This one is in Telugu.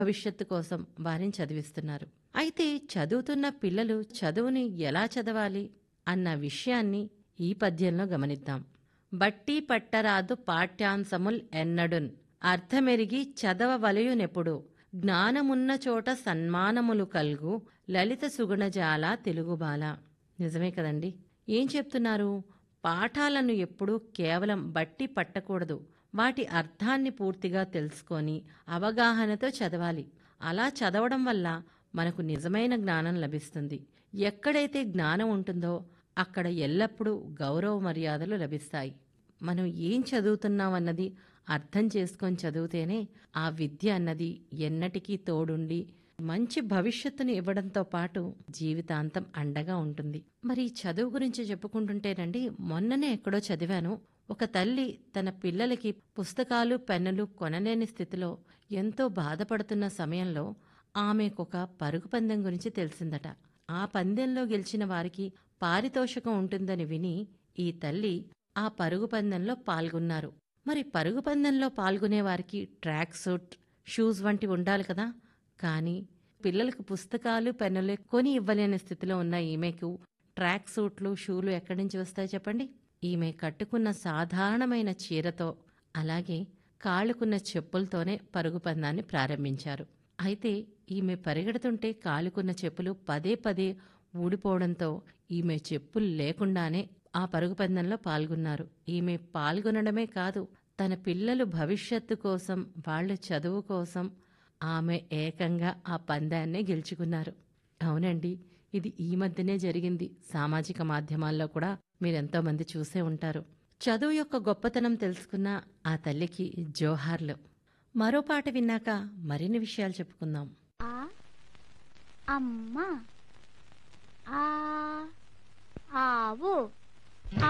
భవిష్యత్తు కోసం వారిని చదివిస్తున్నారు అయితే చదువుతున్న పిల్లలు చదువుని ఎలా చదవాలి అన్న విషయాన్ని ఈ పద్యంలో గమనిద్దాం బట్టి పట్టరాదు పాఠ్యాంశముల్ ఎన్నడున్ అర్థమెరిగి చదవవలయునెప్పుడు జ్ఞానమున్న చోట సన్మానములు కల్గు లలిత సుగుణజాల తెలుగుబాల నిజమే కదండి ఏం చెప్తున్నారు పాఠాలను ఎప్పుడూ కేవలం బట్టి పట్టకూడదు వాటి అర్థాన్ని పూర్తిగా తెలుసుకొని అవగాహనతో చదవాలి అలా చదవడం వల్ల మనకు నిజమైన జ్ఞానం లభిస్తుంది ఎక్కడైతే జ్ఞానం ఉంటుందో అక్కడ ఎల్లప్పుడూ గౌరవ మర్యాదలు లభిస్తాయి మనం ఏం చదువుతున్నామన్నది అర్థం చేసుకొని చదివితేనే ఆ విద్య అన్నది ఎన్నటికీ తోడుండి మంచి భవిష్యత్తును ఇవ్వడంతో పాటు జీవితాంతం అండగా ఉంటుంది మరి ఈ చదువు గురించి చెప్పుకుంటుంటేనండి మొన్ననే ఎక్కడో చదివాను ఒక తల్లి తన పిల్లలకి పుస్తకాలు పెన్నులు కొనలేని స్థితిలో ఎంతో బాధపడుతున్న సమయంలో ఆమెకొక పరుగు పందెం గురించి తెలిసిందట ఆ పందెంలో గెలిచిన వారికి పారితోషికం ఉంటుందని విని ఈ తల్లి ఆ పరుగు పందెంలో పాల్గొన్నారు మరి పరుగు పందెంలో పాల్గొనే వారికి ట్రాక్ సూట్ షూస్ వంటి ఉండాలి కదా కానీ పిల్లలకు పుస్తకాలు పెన్నులు కొని ఇవ్వలేని స్థితిలో ఉన్న ఈమెకు ట్రాక్ సూట్లు షూలు ఎక్కడి నుంచి వస్తాయి చెప్పండి ఈమె కట్టుకున్న సాధారణమైన చీరతో అలాగే కాళ్ళకున్న చెప్పులతోనే పరుగు పందాన్ని ప్రారంభించారు అయితే ఈమె పరిగెడుతుంటే కాలుకున్న చెప్పులు పదే పదే ఊడిపోవడంతో ఈమె చెప్పులు లేకుండానే ఆ పరుగు పందెంలో పాల్గొన్నారు ఈమె పాల్గొనడమే కాదు తన పిల్లలు భవిష్యత్తు కోసం వాళ్ళ చదువు కోసం ఆమె ఏకంగా ఆ పందాన్నే గెలుచుకున్నారు అవునండి ఇది ఈ మధ్యనే జరిగింది సామాజిక మాధ్యమాల్లో కూడా మీరెంతో మంది చూసే ఉంటారు చదువు యొక్క గొప్పతనం తెలుసుకున్న ఆ తల్లికి జోహార్లు మరో పాట విన్నాక మరిన్ని విషయాలు చెప్పుకుందాం ఆ అమ్మ ఆ